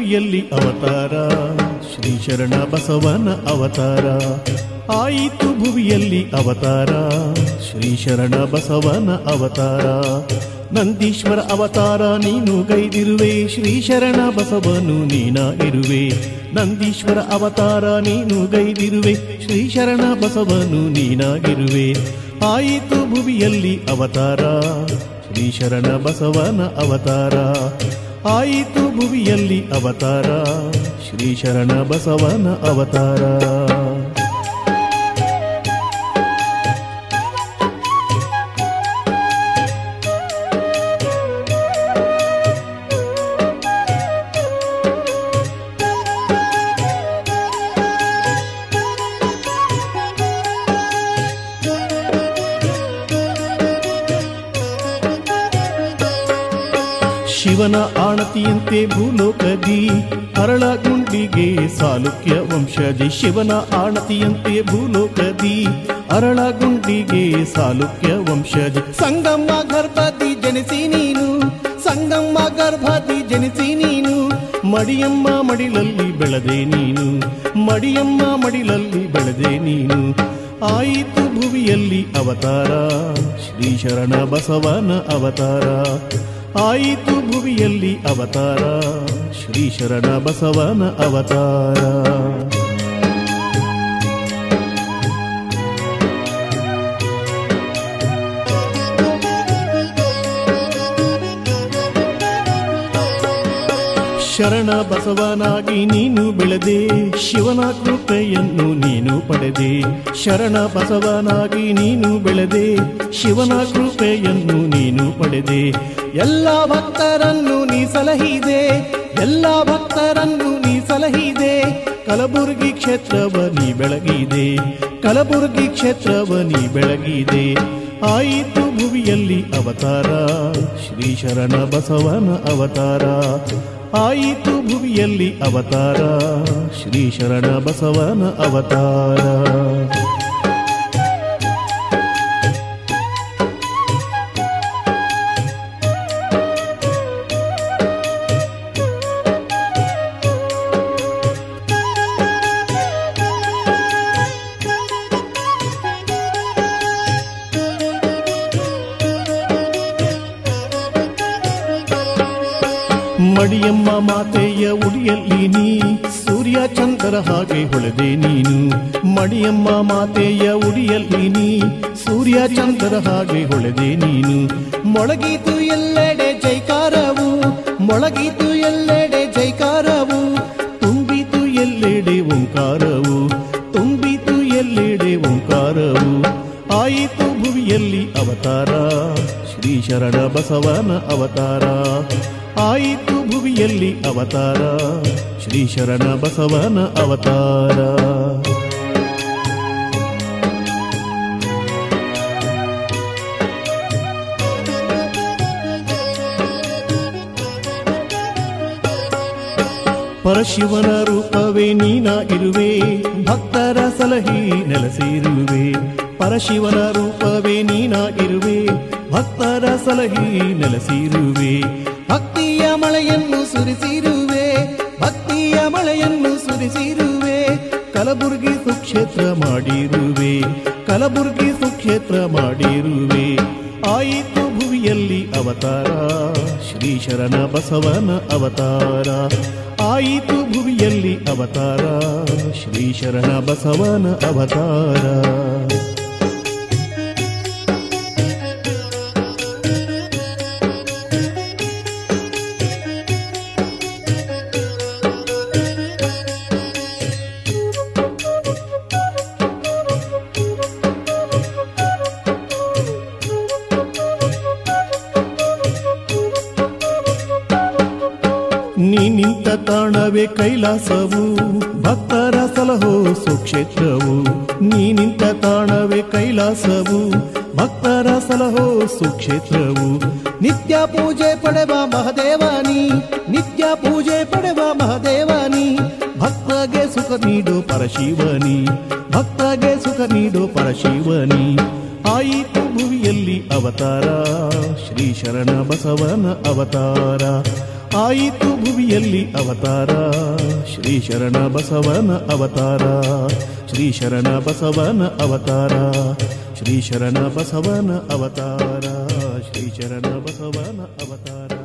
ಭುವಿಯಲ್ಲಿ ಅವತಾರ ಶ್ರೀ ಶರಣ ಬಸವನ ಅವತಾರ ಆಯಿತು ಭುವಿಯಲ್ಲಿ ಅವತಾರ ಶ್ರೀ ಶರಣ ಬಸವನ ಅವತಾರ ನಂದೀಶ್ವರ ಅವತಾರ ನೀನು ಗೈದಿರುವೆ ಶ್ರೀ ಶರಣ ಬಸವನು ನೀನ ಇರುವೆ ನಂದೀಶ್ವರ ಅವತಾರ ನೀನು ಗೈದಿರುವೆ ಶ್ರೀ ಶರಣ ಬಸವನು ನೀನಾಗಿರುವೆ ಆಯಿತು ಭುವಿಯಲ್ಲಿ ಅವತಾರ ಶ್ರೀ ಶರಣ ಬಸವನ ಅವತಾರ ಆಯಿತು ಭುವಿಯಲ್ಲಿ ಅವತಾರ ಶ್ರೀ ಶರಣ ಬಸವನ ಅವತಾರ ಶಿವನ ಆಣತಿಯಂತೆ ಭೂಲೋಕದಿ ಅರಳ ಗುಂಡಿಗೆ ಸಾಲುಕ್ಯ ವಂಶಜಿ ಶಿವನ ಆಣತಿಯಂತೆ ಭೂಲೋಕದಿ ಅರಳ ಗುಂಡಿಗೆ ಸಾಲುಕ್ಯ ವಂಶಜಿ ಸಂಗಮ್ಮ ಗರ್ಭದಿ ಜನಿಸಿ ನೀನು ಸಂಗಮ್ಮ ಗರ್ಭದಿ ಜನಿಸಿ ನೀನು ಮಡಿಯಮ್ಮ ಮಡಿಲಲ್ಲಿ ಬೆಳೆದೆ ನೀನು ಮಡಿಯಮ್ಮ ಮಡಿಲಲ್ಲಿ ಬೆಳೆದೆ ನೀನು ಆಯಿತು ಭುವಿಯಲ್ಲಿ ಅವತಾರ ಶ್ರೀ ಶರಣ ಬಸವನ ಅವತಾರ ಆಯಿತು ಭುವಿಯಲ್ಲಿ ಅವತಾರ ಶ್ರೀ ಶರಣ ಬಸವನ ಅವತಾರ ಶರಣ ಬಸವನಾಗಿ ನೀನು ಬೆಳೆದೆ ಶಿವನ ಕೃಪೆಯನ್ನು ನೀನು ಪಡೆದೆ ಶರಣ ಬಸವನಾಗಿ ನೀನು ಬೆಳೆದೆ ಶಿವನ ಕೃಪೆಯನ್ನು ನೀನು ಪಡೆದೆ ಎಲ್ಲ ಭಕ್ತರನ್ನು ನೀ ಸಲಹಿದೆ ಎಲ್ಲ ಭಕ್ತರನ್ನು ನೀ ಸಲಹಿದೆ ಕಲಬುರಗಿ ಕ್ಷೇತ್ರವ ನೀ ಬೆಳಗಿದೆ ಕಲಬುರಗಿ ಕ್ಷೇತ್ರವ ನೀ ಬೆಳಗಿದೆ ಆಯಿತು ಭುವಿಯಲ್ಲಿ ಅವತಾರ ಶ್ರೀ ಶರಣ ಬಸವನ ಅವತಾರ ಆಯಿತು ಭುವಿಯಲ್ಲಿ ಅವತಾರ ಶ್ರೀ ಶರಣ ಬಸವನ ಅವತಾರ ಮಡಿಯಮ್ಮ ಮಾತೆಯ ಉಡಿಯಲ್ಲಿ ನೀ ಸೂರ್ಯ ಚಂದ್ರ ಹಾಗೆ ಹೊಳೆದೆ ನೀನು ಮಡಿಯಮ್ಮ ಮಾತೆಯ ಉಡಿಯಲ್ಲಿ ನೀ ಸೂರ್ಯ ಚಂದ್ರ ಹಾಗೆ ಹೊಳೆದೆ ನೀನು ಮೊಳಗೀತು ಎಲ್ಲೆಡೆ ಜೈಕಾರವು ಮೊಳಗೀತು ಎಲ್ಲೆಡೆ ಜೈಕಾರವು ತುಂಬಿತು ಎಲ್ಲೆಡೆ ಓಂಕಾರವು ತುಂಬಿತು ಎಲ್ಲೆಡೆ ಓಂಕಾರವು ಆಯಿತು ಭುವಿಯಲ್ಲಿ ಅವತಾರ ಶ್ರೀ ಶರಣ ಬಸವನ ಅವತಾರ ಆಯಿತು ಭುವಿಯಲ್ಲಿ ಅವತಾರ ಶ್ರೀ ಶರಣ ಬಸವನ ಅವತಾರ ಪರಶಿವನ ರೂಪವೇ ನೀನಾಗಿರುವೆ ಭಕ್ತರ ಸಲಹಿ ನೆಲೆಸಿರುವೆ ಪರಶಿವನ ರೂಪವೇ ನೀನಾಗಿರುವೆ ಭಕ್ತರ ಸಲಹಿ ನೆಲೆಸಿರುವೆ ಭಕ್ತಿಯ ಮಳೆಯನ್ನು ಸುರಿಸಿರುವೆ ಭಕ್ತಿಯ ಮಳೆಯನ್ನು ಸುರಿಸಿರುವೆ ಕಲಬುರ್ಗಿ ಸುಕ್ಷೇತ್ರ ಮಾಡಿರುವೆ ಕಲಬುರ್ಗಿ ಸುಕ್ಷೇತ್ರ ಮಾಡಿರುವೆ ಆಯಿತು ಭುವಿಯಲ್ಲಿ ಅವತಾರ ಶ್ರೀ ಶರಣ ಬಸವನ ಅವತಾರ ಆಯಿತು ಭುವಿಯಲ್ಲಿ ಅವತಾರ ಶ್ರೀ ಶರಣ ಬಸವನ ಅವತಾರ ನೀ ನಿಂತ ತಾಣವೇ ಕೈಲಾಸವು ಭಕ್ತರ ಸಲಹೋ ಸುಕ್ಷೇತ್ರವು ನೀ ನಿಂತ ತಾಣವೇ ಕೈಲಾಸವು ಭಕ್ತರ ಸಲಹೋ ಸುಕ್ಷೇತ್ರವು ನಿತ್ಯ ಪೂಜೆ ಪಡೆವ ಮಹದೇವಾನಿ ನಿತ್ಯ ಪೂಜೆ ಪಡೆವ ಮಹದೇವಾನಿ ಭಕ್ತಗೆ ಸುಖ ನೀಡು ಪರಶಿವನಿ ಭಕ್ತಗೆ ಸುಖ ನೀಡು ಪರಶಿವನಿ ಆಯಿತು ಭುವಿಯಲ್ಲಿ ಅವತಾರ ಶ್ರೀ ಶರಣ ಬಸವನ ಅವತಾರ ಆಯಿತು ಭುವಿಯಲ್ಲಿ ಅವತಾರ ಶ್ರೀ ಶರಣ ಬಸವನ ಅವತಾರ ಶ್ರೀ ಶರಣ ಬಸವನ ಅವತಾರ ಶ್ರೀ ಶರಣ ಬಸವನ ಅವತಾರ ಶ್ರೀ ಶರಣ ಬಸವನ ಅವತಾರ